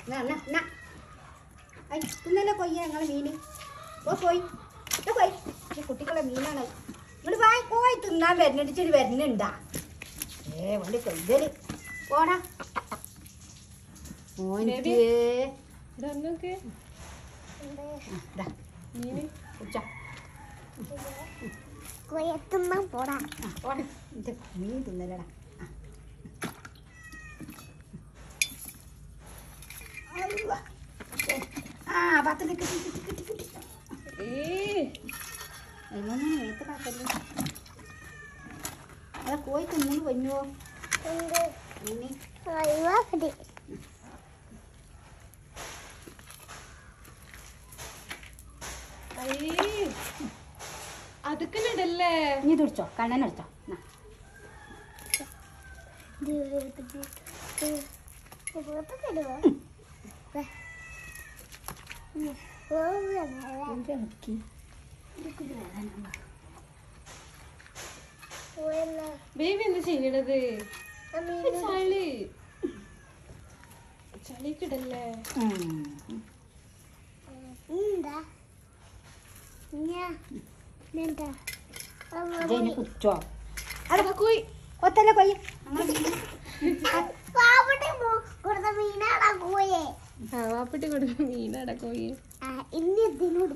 എന്നാ എന്നാ എന്നാ ഐ തിന്നല്ലേ കൊയ്യ ഞങ്ങളെ മീന് ഓ പോയി ഇട്ടോ പോയി ഈ കുട്ടികളെ മീനാണ് ഇങ്ങോട്ട് വാ പോയി തിന്നാൻ വരുന്നിടിച്ചിട്ട് വരുന്നുണ്ടാ ഏ വണ്ടി കൊയ്യല് പോടാ മോനിക്ക് ഇതൊന്നൊക്കെ ദാ മീന് കുടിച്ചോ കൊയത്തുമ്മ പോടാ ആ പോടാ ഇത് മീൻ തിന്നലടാ ആ. അയ്യോ. ആ പത്തിന് കിട്ടി കിട്ടി കിട്ടി കിട്ടി ഏ എങ്ങനെ നേരത്തെ കാക്കല്ലേ അതെ കോയി തിന്നു കൊഞ്ഞോ എന്ത് ഇനി ഒഴിവാക്കട്ടെ അയ്യേ അതൊക്കെ ഇടല്ലേ ഇനി തുടിച്ചോ കണ്ണനെടുത്തോ എന്നാ. ഇത് ഇളക്കി. ബേബി എന്താ ചെയ്യണത് ചളി ചളിക്ക് ഇടല്ലേ ഉം. എന്താ ഞാൻ എന്താ ഇത് ഇനി കുടിച്ചോ അതാ കോയി ഒത്തല്ലേ കൊയ്യ പാവട്ടെ കൊടുത്ത മീനാടാ പോയേ ആ വാപ്പട്ടി കൊടുക്കും മീനാടാ കോയി ആ ഇന്ന് ഇതിനോട്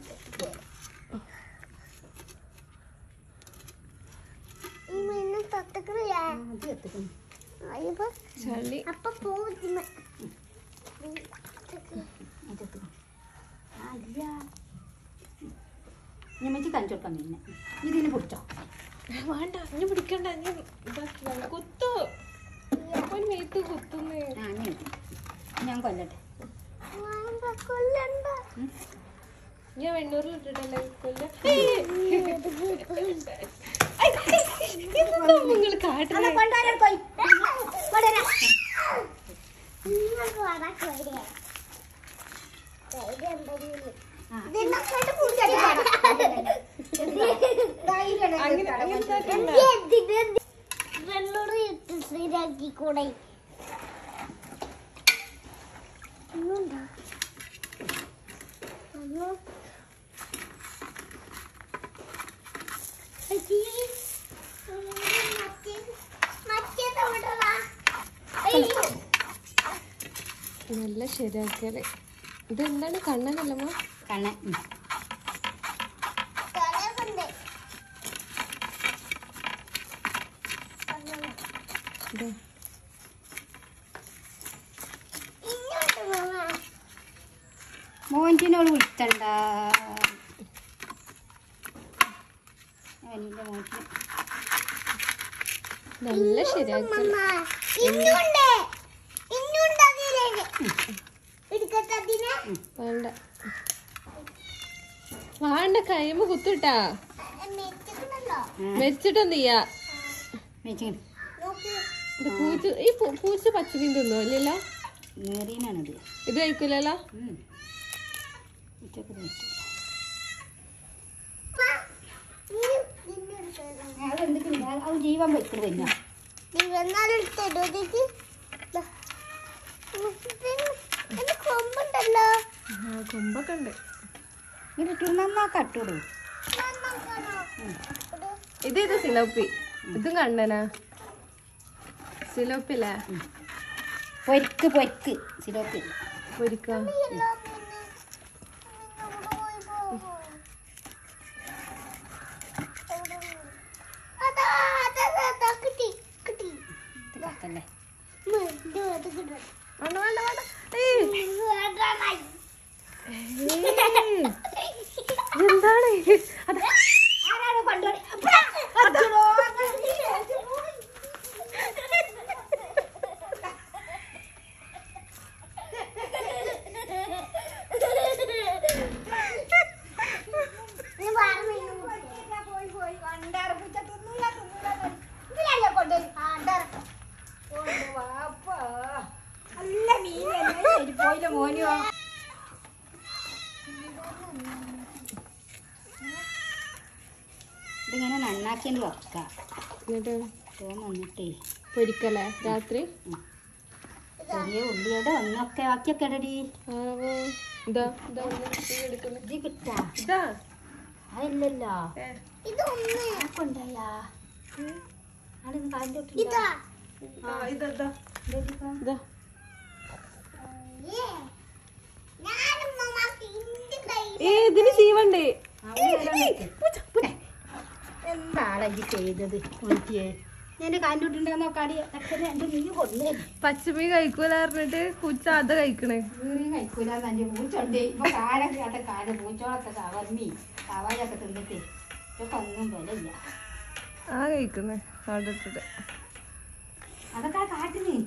ഈ മീനും തത്തക്കറിയാ അത് എത്തിക്കുന്നു അയ്യോ ചളി അപ്പൊ പോകുന്ന അത് എത്തിക്കുന്നു ആ ഇല്ല ഇനി മെച്ചി കാണിച്ചു കൊടുക്കാം മീനെ ഇതിന് പിടിച്ചോ വേണ്ട ഇനി പിടിക്കണ്ട ഇനി ഇതാക്കി കുത്തു അവൻ മേത്ത് കുത്തുന്നേ ആ ഇനി ഞാൻ കൊല്ലട്ടെ കൊല്ലണ്ട ഞാൻ വെണ്ണൂറിൽ ഇട്ടിട്ടല്ലേ കൊല്ല നിങ്ങൾ കാട്ടിലെ അല്ല കൊണ്ടുവരാൻ കൊയ് കൊണ്ടുവരാം നിങ്ങൾക്ക് വരാ കൊയ്യ കൊയ്യ എന്തായാലും ആ. ഇതിനൊക്കെ ധൈര്യം അങ്ങനെ അങ്ങനത്തെ ആക്കണ്ട. വെള്ളൂറ് ഇട്ട് ശരിയാക്കി കൂടെ ഒന്നുണ്ടോ ഒന്നും അയ്യേ. മറ്റേ മറ്റേത് എവിടെടാ? അയ്യോ. നല്ല ശരിയാക്കല് ഇതെന്താണ് കണ്ണനല്ലമ്മ കണ്ണ തലകൊണ്ട്. ഇതാ ഇങ്ങോട്ട് മാമ. മോൻറ്റിനോട് വിളിച്ചണ്ട അവനിന്റെ മോൻറ്റിന് നല്ല ശരിയാക്കല് മാമ. ഇന്നുണ്ട്. ഇന്നുണ്ട് അതിലേക്ക്. എടുക്കട്ടെ അതിനെ? വേണ്ട വേണ്ട കൈമ കുത്തുട്ടാ മെച്ചക്കുണ്ടല്ലോ. മരിച്ചിട്ടെന്ത് ചെയ്യാ മേച്ചിന് നോക്ക്. ഇത് പൂച്ച ഈ പൂ- പൂച്ച പച്ചമീൻ തിന്നോ ഇല്ലല്ലോ നേറിയനാണിത് ഇത് കഴിക്കൂലല്ലോ ഉച്ചക്ക് വെച്ചു പാ. ഇനി നിന്നെ എടുക്കാം. അതെന്തൊക്കെയാ അത് ജീവൻ വെക്കുന്നത് പിന്നെ നീ വന്നാലും തരുമോ ചേച്ചി? ദാ. ഇതിന് ഇതിന് കൊമ്പുണ്ടല്ലോ കൊമ്പൊക്കെ ഉണ്ട് ഇത് നന്നാ കട്ടുടൂ നന്നാക്കാനോ? ഇത് ഇത് ഇത് സിലോപ്പി ഇതും കണ്ണനാ സിലോപ്പില്ലേ പൊരിക്ക് പൊരിക്ക് സിലോപ്പി പൊരിക്കാം എല്ലാ മീനും ഇങ്ങോട്ട് പോയി പോകും. എവിടെ മീൻ? അതാ, അതാ, അതാ, അതാ, കിട്ടി, കിട്ടി. ഇത് കാക്കല്ലേ ഉം, ഇത് അത് കിട്ടണം. വേണ്ട വേണ്ട വേണ്ട ഏയ്, ഇത് വേണ്ടാനായി. ഏയ്, എന്താണ് അത് ആരാണ് കൊണ്ടുപോയി അച്ഛനോ നീ വേറെ മീൻ നോക്ക്. പോയി പോയി കണ്ടറപ്പിച്ച തിന്നില്ല തിന്നില്ല ഇതിലല്ലേ കൊണ്ടുപോയി കണ്ടറക്ക വാപ്പാ നല്ല മീനല്ലേ ശരി പോയില്ല മോനോ ഇതിങ്ങനെ നന്നാക്കിയത് വെക്കാം എന്നിട്ട് തോന്നുന്നിട്ടേ പൊരിക്കല്ലേ രാത്രി ചെറിയ ഉള്ളിയുടെ ഒന്നൊക്കെ ബാക്കിയൊക്കെ ഇടടി ആവോ ഇതാ ഇതാ ഒന്ന് ഈ എടുക്കുന്നു ഇത് കിട്ടാ ഇതാ അതില്ലല്ലോ ഏ, ഇതൊന്ന് ആർക്കും ഉണ്ടായാ അവിടെ കാലിൻ്റെ ഇതാ ആ, ഇതാ ഇതാ ഇതാ ഏ ഞാനും മമ്മാക്ക് ഇന്റെ കൈ ഏ ഇതിന് ജീവണ്ടേ എന്താളെ ഈ ചെയ്തത് നോക്കിയേ ഞാൻ കാലിൻ്റെ നോക്കാടി അച്ഛനെ എൻ്റെ നീ കൊണ്ടേ പച്ചമീൻ കഴിക്കൂല പറഞ്ഞിട്ട് പൂച്ച അത് കഴിക്കണേ വീറിയും കഴിക്കൂല എൻ്റെ പൂച്ചുണ്ട് ഇപ്പൊ കാലം കേട്ട കാലം പൂച്ചോളൊക്കെ കവർമ്മി കവായൊക്കെ തിന്നിട്ട് ഇതൊക്കെ ഒന്നും വിലയില്ല ആ കഴിക്കുന്നേ അവിടെ ഇട്ടിട്ട് അതൊക്കെ ആ കാട്ടിന്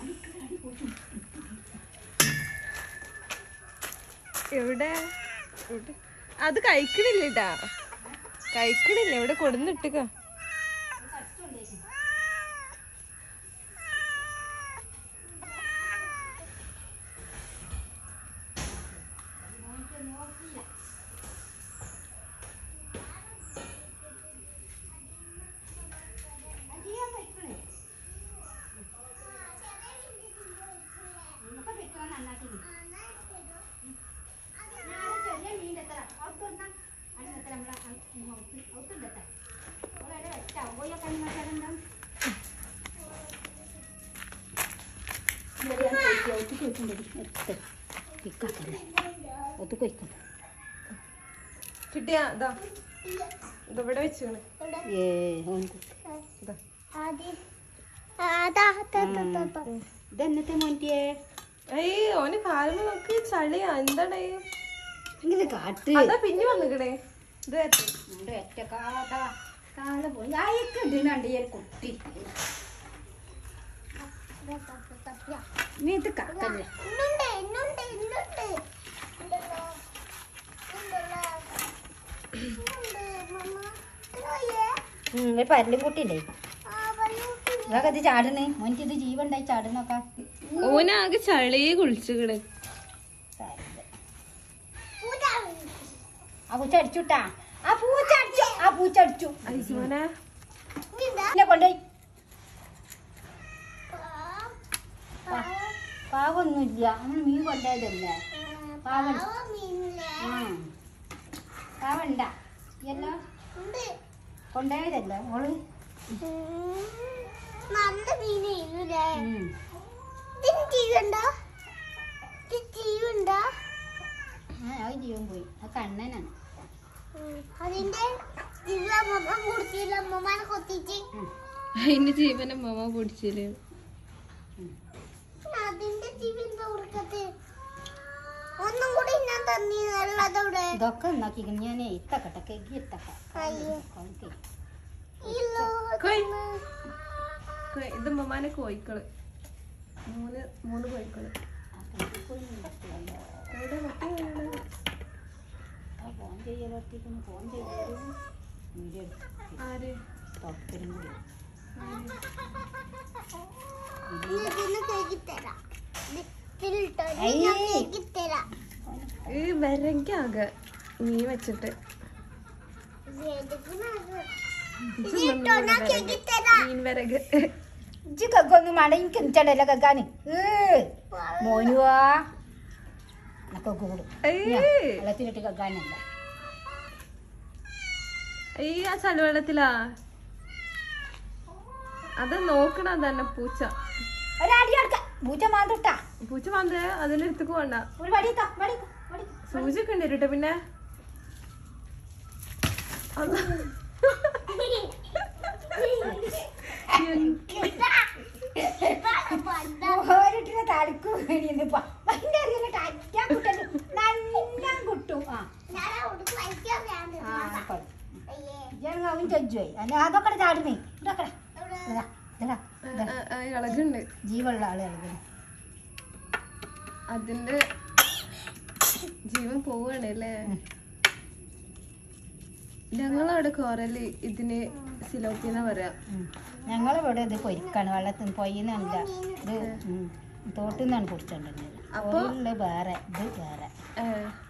എവിടെ എവിടെ? അത് കഴിക്കണില്ല ട്ടാ കഴിക്കണില്ല ഇവിടെ കൊടുന്നിട്ടുക കിട്ടിയാ ഇതാ ഇതിവിടെ വെച്ചാണ് ഇതാ ആദ്യം അതാ അതാ അതാ അതാ ഇതെന്നത്തെ മോന്റിയേ ഏയ് ഓന് കാലുമ്പോ നോക്ക് ചളിയാ എന്താണ് ഇങ്ങനെ കാട്ട് അതാ പിന്നെ വന്നിക്കണേ ഇത് എത്ര? നമ്മുടെ ഒറ്റ കാത കാല പോയി അയക്ക് ഇടുന്നുണ്ട് ഈ ഒരു കുട്ടി നീ ഇത് കാക്കല്ലേ ഇന്നുണ്ട് ഇന്നുണ്ട് ഇന്നുണ്ട് ഉണ്ടല്ലോ. ഉണ്ടല്ലോ. ഇന്നുണ്ട് മമ്മ. ഇന്നോയേ. ഒരു പരലും കുട്ടിയില്ലേ ആ, വരൂട്ടി. ഇതൊക്കെ ഇത് ചാടണ് മോനിക്ക് ഇത് ജീവൻ ഉണ്ടായി ചാടണൊക്കെ ഓനാകെ ചളിയെ കുളിച്ചുകിട് പൂജ. ആ പൂച്ച അടിച്ചുട്ടാ ആ പൂച്ച അടിച്ചു ആ പൂച്ച അടിച്ചു ഐസുമോനെ ഇതെന്താ? എന്നെ കൊണ്ടുപോയി പാ- പാ- പാവൊന്നുമില്ല നമ്മൾ മീൻ കൊണ്ടുപോയതല്ലേ പാവം. പാവ മീനില്ലേ? ഉം. പാവണ്ട എല്ലാം ഉണ്ട്. കൊണ്ടുപോയതല്ലേ മോള് ഉം. നല്ല മീനായിരുന്നുല്ലേ? ഉം. ഇതിന് ജീവനുണ്ടോ? ഇത് ജീവനുണ്ടോ? ആ അത് ജീവൻ പോയി ആ കണ്ണനാണ് ഉം. അതിന്റെ ജീവ അമ്മമ്മ കുടിച്ചില്ല അമ്മമ്മനെ കൊത്തിച്ച് ഉം. അതിന്റെ ജീവനെ മമ്മ പൊടിച്ചില്ലേ അതിന്റെ ജീവൻ എന്താ കൊടുക്കത്ത് ഒന്നും കൂടി ഞാൻ തന്നീന്നല്ലതവിടെ ഇതൊക്കെ ഉണ്ടാക്കി ഞാൻ ഇത്തക്കട്ടെ കെഗി ഇത്തക്ക അയ്യോ. ഓക്കെ. ഇല്ലോ കൊയ്. കൊയ്. ഇത് മമ്മാനെ കോയിക്കള് മൂന്ന് മൂന്ന് കോയിക്കള് ആ കെഗിക്കൊന്നും പറ്റില്ലല്ലോ. എവിടെ മറ്റേ വീട്? ആ ഫോൺ ചെയ്യലോട്ടിക്കുന്നു ഫോൺ ചെയ്യലും വീഡിയോ എടുത്ത് ആര് തുറക്കലും കൂടി ആര്? ഇതിന് കേക്കിത്തരാം ഇതിലിട്ടോ അയ്യേ. ഞാൻ കേക്കിത്തരാം ഈ വരങ്കാകെ മീൻ വെച്ചിട്ട് ഇതിലിട്ടോ ഞാൻ കേക്കിത്തരാം മീൻ വരക് ഇജ്ജ് കക്കൊന്നും വേണ്ട എനിക്ക് എനിച്ചടല്ല കക്കാന് മോനുവാ എന്നൊക്കെ കൂടും ഏയ്. വെള്ളത്തിലിട്ട് കക്കാനല്ല ഈ ആ ചളിവെള്ളത്തിലാ അത് നോക്കണ തന്നെ പൂച്ച ഒരടി അടുക്ക പൂച്ച മാന്തിട്ടാ പൂച്ച വന്ന് അതിലെടുത്തേക്ക് വേണ്ട ഒരു വടിക്ക വടിക്ക വടിക്ക സൂചി ഒക്കെ ഉണ്ട് ഇരുട്ടെ പിന്നെ അള്ളാ. ഓരോട്ടിനെ തലക്ക് വേണ്ടിയെന്ന് ഭയങ്കര അറിയില്ല അറ്റാ കുട്ടന് നല്ല കുട്ടും ആ ഞാൻ ഉടുപ്പ് വലിക്കാൻ വേണ്ട ആ കൊള്ളാം. അയ്യേ ഇജ്ജാണെങ്കിൽ അവൻ ചൊജ്ജുപോയി അല്ല അതൊക്കെ ചാടുന്നേ ഇതൊക്കെ ഇവിടെ ഇതാ ഇതാ ആ, ആ, ആ, ഇളകുണ്ട് ജീവുള്ള ആളുകൾ അതിന്റെ ജീവൻ പോവാണ് അല്ലേ ഞങ്ങളവിടെ കോരല് ഇതിന് സിലോപ്പിന്ന പറയാ ഞങ്ങളിവിടെ ഇത് പൊരിക്കാണ് വെള്ളത്തിൽ പൊയ്യുന്നില്ല ഇത് ഉം, തോട്ടിൽ നിന്നാണ് കുടിച്ചോണ്ടിരുന്നത് അപ്പൊ- അപ്പോൾ വേറെ ഇത് വേറെ ഏ,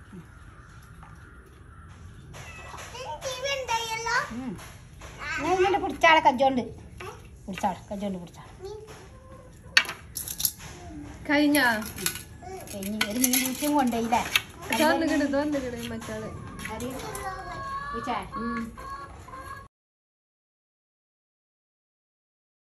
ഇതിന് ജീവൻ ഉണ്ടായല്ലോ ഉം. ഞാൻ ഇങ്ങോട്ട് പിടിച്ചാളെ കജ്ജോണ്ട് പിടിച്ചാളെ കജ്ജോണ്ട് പിടിച്ചാളെ കഴിഞ്ഞാ കഴിഞ്ഞ് ഒരു മീൻ പൂച്ചയും കൊണ്ടുപോയില്ലേ തോന്നുകിട് തോന്നുകിട് മറ്റാള് ആര്? പൂച്ച ഉം